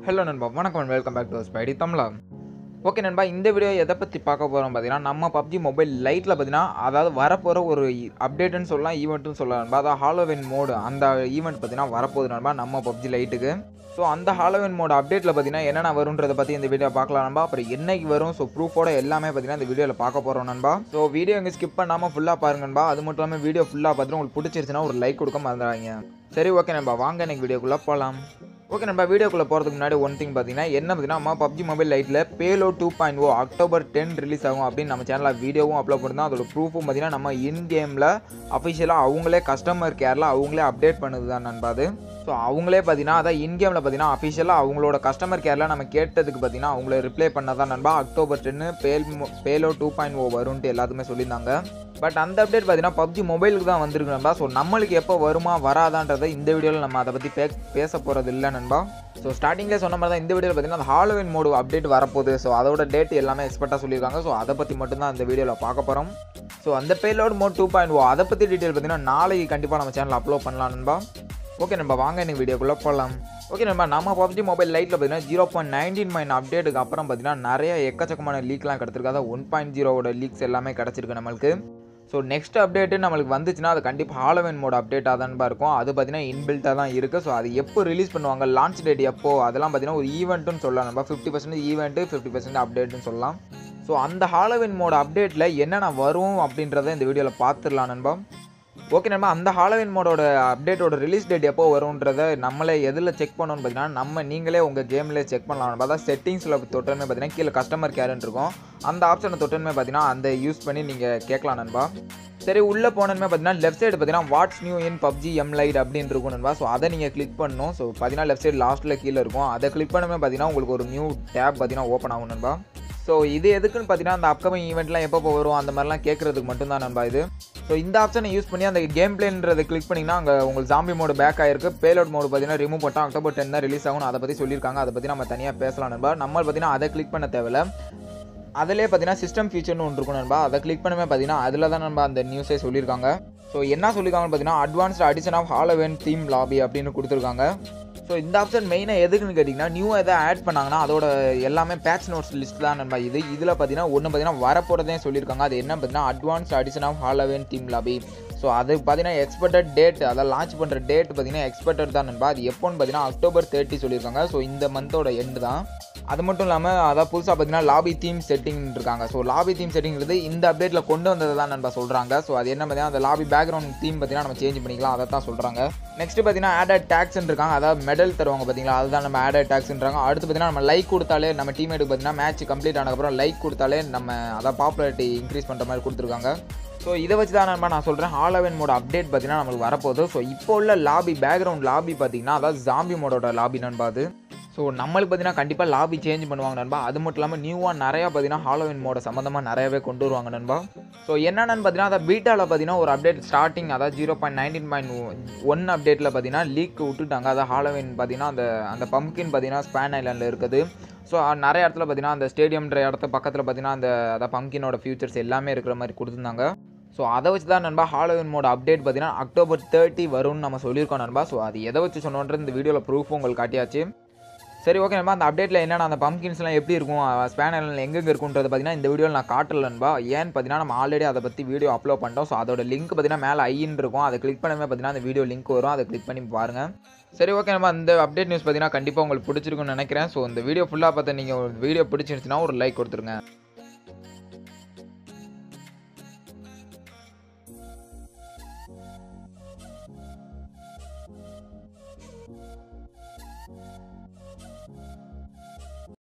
hello நண்பா வணக்கம் and welcome back to Spidey Tamizha okay நண்பா இந்த வீடியோ எதை பற்றி பார்க்க போகிறோம் பார்த்தீங்கன்னா நம்ம பப்ஜி மொபைல் லைட்டில் பார்த்தீங்கன்னா அதாவது வரப்போகிற ஒரு அப்டேட்டுன்னு சொல்லலாம் ஈவெண்ட்னு சொல்லலாம் நண்பா அதாவது ஹாலோவின் மோடு அந்த ஈவெண்ட் பார்த்தீங்கன்னா வரப்போகுது நண்பா நம்ம பப்ஜி லைட்டுக்கு ஸோ அந்த ஹாலோவின் மோடு அப்டேட்டில் பார்த்தீங்கன்னா என்னென்ன வரும்ன்றதை பற்றி இந்த வீடியோ பார்க்கலாம் நண்பா அப்புறம் என்னைக்கு வரும் ஸோ ப்ரூஃபோட எல்லாமே பார்த்தீங்கன்னா இந்த வீடியோவில் பார்க்க போகிறோம் நண்பா ஸோ வீடியோ இங்கே ஸ்கிப் பண்ணாமல் ஃபுல்லாக பாருங்க நண்பா அது மட்டும் இல்லாமல் வீடியோ ஃபுல்லாக பார்த்துட்டு உங்களுக்கு பிடிச்சிருச்சுன்னா ஒரு லைக் கொடுக்க மறந்துடாதீங்க சரி ஓகே நண்பா வாங்க எனக்கு வீடியோக்குள்ளே போகலாம் ஓகே நம்ம வீடியோக்குள்ளே போகிறதுக்கு முன்னாடி ஒன் திங் பார்த்தீங்கன்னா என்ன பார்த்தீங்கன்னா நம்ம பப்ஜி மொபைல் லைட்டில் payload two point O October ten release ஆகும் அப்படின்னு நம்ம சேனலில் வீடியோவும் அப்லோட் பண்ணிருந்தோம் அதோட ப்ரூஃபும் பார்த்தீங்கன்னா நம்ம இன் கேமில் அஃபிஷியலாக அவங்களே கஸ்டமர் கேரில் அவங்களே அப்டேட் பண்ணுது தான் நண்பா அது ஸோ அவங்களே பார்த்தீங்கன்னா அதான் இன் கேமில் பார்த்தீங்கன்னா அஃபிஷியலாக அவங்களோட கஸ்டமர் கேரில் நம்ம கேட்டதுக்கு பார்த்தீங்கன்னா அவங்கள ரிப்ளை பண்ணதான் நண்பா அக்டோபர் டென்னு பேல் பேலோ டூ பாயிண்ட் ஓ வரும்ன்ட்டு எல்லாத்துக்குமே சொல்லியிருந்தாங்க பட் அந்த அப்டேட் பார்த்தீங்கன்னா பப்ஜி மொபைலுக்கு தான் வந்திருக்கு நண்பா ஸோ நம்மளுக்கு எப்போ வருமா வராதான்றதை இந்த வீடியோவில் நம்ம அதை பற்றி பே பேச போகிறது இல்லை நண்பா ஸோ ஸ்டார்டிங்லேயே சொன்ன மாதிரி தான் இந்த வீடியோவில் பார்த்தீங்கன்னா அந்த ஹாலோவின் மோடு அப்டேட் வரப்போகுது ஸோ அதோட டேட் எல்லாமே எக்ஸ்பெக்டாக சொல்லியிருக்காங்க ஸோ அதை பற்றி மட்டும்தான் இந்த வீடியோவில் பார்க்க போகிறோம் ஸோ அந்த payload mode two point O அதை பற்றி டீட்டெயில் பார்த்தீங்கன்னா நாளைக்கு கண்டிப்பாக நம்ம சேனல் அப்லோட் பண்ணலாம் நண்பா ஓகே நண்பா வாங்க எனக்கு வீடியோக்குள்ளே போகலாம் ஓகே நம்ம நம்ம பப்ஜி மொபைல் லைட்டில் பார்த்தீங்கன்னா ஜீரோ பாயிண்ட் நைன்டீன் மைன் அப்டேட்டுக்கு அப்புறம் பார்த்தீங்கன்னா நிறைய எக்கச்சக்கமான லீக்லாம் கிடச்சிருக்கு அதாவது ஒன் பாயிண்ட் ஜீரோவோட லீக்ஸ் எல்லாமே கிடச்சிருக்கு நம்மளுக்கு ஸோ நெக்ஸ்ட் அப்டேட்டு நம்மளுக்கு வந்துச்சுன்னா அது கண்டிப்பாக ஹாலோவின் மோட் அப்டேட்டாக தான்பா இருக்கும் அது பார்த்தீங்கன்னா இன்பில்ட்டாக தான் இருக்குது ஸோ அது எப்போ ரிலீஸ் பண்ணுவாங்க லான்ச் டேட் எப்போ அதெல்லாம் பார்த்தீங்கன்னா ஒரு ஈவெண்ட்டுன்னு சொல்லலாம் நம்ம fifty percent event fifty percent அப்டேட்னு சொல்லலாம் ஸோ அந்த ஹாலோவின் மோட் அப்டேட்டில் என்னென்ன வரும் அப்படின்றத இந்த வீடியோவில் பார்த்துடலாம் நண்பா ஓகே நண்பா அந்த ஹாலோவின் மோடோட அப்டேட்டோட ரிலீஸ் டேட் எப்போ வரும்ன்றத நம்மளே எதில் செக் பண்ணணும்னு பார்த்தீங்கன்னா நம்ம நீங்களே உங்கள் கேம்லேயே செக் பண்ணலாம் நண்பா அதான் செட்டிங்ஸில் தொட்டனுமே பார்த்தீங்கன்னா கீழே கஸ்டமர் கேர்னு இருக்கும் அந்த ஆப்ஷனை தொட்டனுமே பார்த்தீங்கன்னா அந்த யூஸ் பண்ணி நீங்கள் கேட்கலாம் நண்பா சரி உள்ளே போனதுமே பார்த்தீங்கன்னா லெஃப்ட் சைடு பார்த்தீங்கன்னா what's new in PUBG M lite அப்படின்னு இருக்கும் நண்பா ஸோ அதை நீங்கள் கிளிக் பண்ணணும் ஸோ பார்த்தீங்கன்னா லெஃப்ட் சைடு லாஸ்ட்டில் கீழே இருக்கும் அதை கிளிக் பண்ணமே பார்த்தீங்கன்னா உங்களுக்கு ஒரு நியூ டேப் பார்த்தீங்கன்னா ஓப்பன் ஆகும் நண்பா ஸோ இது எதுக்குன்னு பார்த்தீங்கன்னா அந்த அப்கமிங் ஈவெண்ட்லாம் எப்போ வரும் அந்த மாதிரிலாம் கேட்குறதுக்கு மட்டும்தான் நண்பா இது ஸோ இந்த ஆப்ஷனை யூஸ் பண்ணி அந்த கேம் பிளேன்றதை கிளிக் பண்ணிங்கன்னா அங்கே உங்களுக்கு ஜாம்பி மோடு பேக் ஆயிருக்கு பேலோட் மோடு பார்த்தீங்கன்னா ரிமூவ் பண்ணால் அக்டோபர் டென் தான் ரிலீஸ் ஆகும் அதை பற்றி சொல்லியிருக்காங்க அதை பற்றி நம்ம தனியாக பேசலாம் நண்பா நம்ம பார்த்தீங்கன்னா அதை கிளிக் பண்ண தேவையில்ல அதிலே பார்த்தீங்கன்னா சிஸ்டம் ஃபீச்சர்னு ஒன்று இருக்கும் நண்பா அதை கிளிக் பண்ணவே பார்த்தீங்கன்னா அதில் தான் நம்ம அந்த நியூஸே சொல்லியிருக்காங்க ஸோ என்ன சொல்லியிருக்காங்கன்னு பார்த்தீங்கன்னா advanced addition of Halloween theme lobby அப்படின்னு கொடுத்துருக்காங்க ஸோ இந்த ஆப்ஷன் மெயினாக எதுக்குன்னு கேட்டிங்கன்னா நியூவாக எதாவது ஆட் பண்ணாங்கன்னா அதோட எல்லாமே பேட்ச் நோட்ஸ் லிஸ்ட் தான் நம்ம இது இதில் பார்த்தீங்கன்னா ஒன்று பார்த்தீங்கன்னா வரப்போகிறதே சொல்லியிருக்காங்க அது என்ன பார்த்தீங்கன்னா advance addition of Halloween theme lobby so அது பார்த்தீங்கன்னா எக்ஸ்பெக்டட் டேட் அதை லான்ச் பண்ணுற டேட் பார்த்தீங்கன்னா எக்ஸ்பெக்டட் தான் நண்பா அது எப்போன்னு பார்த்தீங்கன்னா அக்டோபர் தேர்ட்டி சொல்லியிருக்காங்க ஸோ இந்த மந்தோட எண்டு தான் அது மட்டும் இல்லாமல் அதான் புதுசாக பார்த்தீங்கன்னா லாபி தீம் செட்டிங் இருக்காங்க ஸோ லாபி தீம் செட்டிங்கிறது இந்த அப்டேட்டில் கொண்டு வந்தது தான் நண்பா சொல்கிறாங்க ஸோ அது என்ன பார்த்தீங்கன்னா அந்த லாபி பேக்ரவுண்ட் தீம் பார்த்தீங்கன்னா நம்ம சேஞ்ச் பண்ணிக்கலாம் அதை தான் சொல்கிறாங்க நெக்ஸ்ட் பார்த்தீங்கன்னா ஆடட் டேக்ஸ் இருக்காங்க அதாவது மெடல் தருவாங்க பார்த்தீங்களா அதுதான் நம்ம ஆடட் டேக்ஸ்ன்றாங்க அடுத்து பார்த்தீங்கன்னா நம்ம லைக் கொடுத்தாலே நம்ம டீமேட்டுக்கு பார்த்தீங்கன்னா மேட்ச் கம்ப்ளீட் ஆனதுக்கப்புறம் லைக் கொடுத்தாலே நம்ம அதான் பாப்புலாரிட்டி இன்க்ரீஸ் பண்ணுற மாதிரி கொடுத்துருக்காங்க ஸோ இதை வச்சு தான் நண்பா நான் சொல்கிறேன் ஹாலோவின் மோட அப்டேட் பார்த்தீங்கன்னா நம்மளுக்கு வரப்போகுது ஸோ இப்போ உள்ள லாபி பேக்ரவுண்ட் லாபி பார்த்தீங்கன்னா அதாவது ஜாம்பி மோடோட லாபி நண்பா அது ஸோ நம்மளுக்கு பார்த்தீங்கன்னா கண்டிப்பாக லாபி சேஞ்ச் பண்ணுவாங்க நண்பா அது மட்டும் இல்லாமல் நியூவாக நிறையா பார்த்தீங்கன்னா ஹாலோவின் மோட சம்மந்தமாக நிறையவே கொண்டு வருவாங்க நண்பா ஸோ என்னென்னு பார்த்தீங்கன்னா அதை பீட்டாவில் பார்த்தீங்கன்னா ஒரு அப்டேட் ஸ்டார்டிங் அதாவது zero point nineteen point one அப்டேட்டில் பார்த்தீங்கன்னா லீக் விட்டுட்டாங்க அதாவது ஹாலோவின் பார்த்தீங்கன்னா அந்த அந்த பம்கின் பார்த்தீங்கன்னா ஸ்பேன் ஐலாண்டில் இருக்குது ஸோ நிறைய இடத்துல பார்த்தீங்கன்னா அந்த ஸ்டேடியம்ன்ற இடத்த பக்கத்தில் பார்த்தீங்கன்னா அந்த அந்த பம்கினோட ஃபியூச்சர்ஸ் எல்லாமே இருக்கிற மாதிரி கொடுத்துருந்தாங்க ஸோ அதை வச்சு தான் நண்பா ஹாலோவின் மோட அப்டேட் பார்த்தீங்கன்னா அக்டோபர் தேர்ட்டி வரும்னு நம்ம சொல்லியிருக்கோம் நண்பா ஸோ அது எதை வச்சு சொன்னோன்றது இந்த வீடியோவில் ப்ரூஃப் உங்களுக்கு காட்டியாச்சு சரி ஓகே நண்பா அந்த அப்டேட்டில் என்னென்ன அந்த பம்கின்ஸ்லாம் எப்படி இருக்கும் ஸ்பேன் ஐலண்டில் எங்கெங்கே இருக்குன்றது பார்த்தீங்கன்னா இந்த வீடியோவில் நான் காட்டல நண்பா ஏன்னு பார்த்தீங்கன்னா நம்ம ஆல்ரெடி அதை பற்றி வீடியோ அப்லோட் பண்ணிட்டோம் ஸோ அதோட லிங்க் பார்த்தீங்கன்னா மேலே ஐன்னு இருக்கும் அதை கிளிக் பண்ணவே பார்த்தீங்கன்னா அந்த வீடியோ லிங்க் வரும் அதை கிளிக் பண்ணி பாருங்கள் சரி ஓகே நம்ம இந்த அப்டேட் நியூஸ் பார்த்தீங்கன்னா கண்டிப்பாக உங்களுக்கு பிடிச்சிருக்குன்னு நினைக்கிறேன் ஸோ இந்த வீடியோ ஃபுல்லாக பார்த்து நீங்கள் வீடியோ பிடிச்சிருந்துச்சுன்னா ஒரு லைக் கொடுத்துருங்க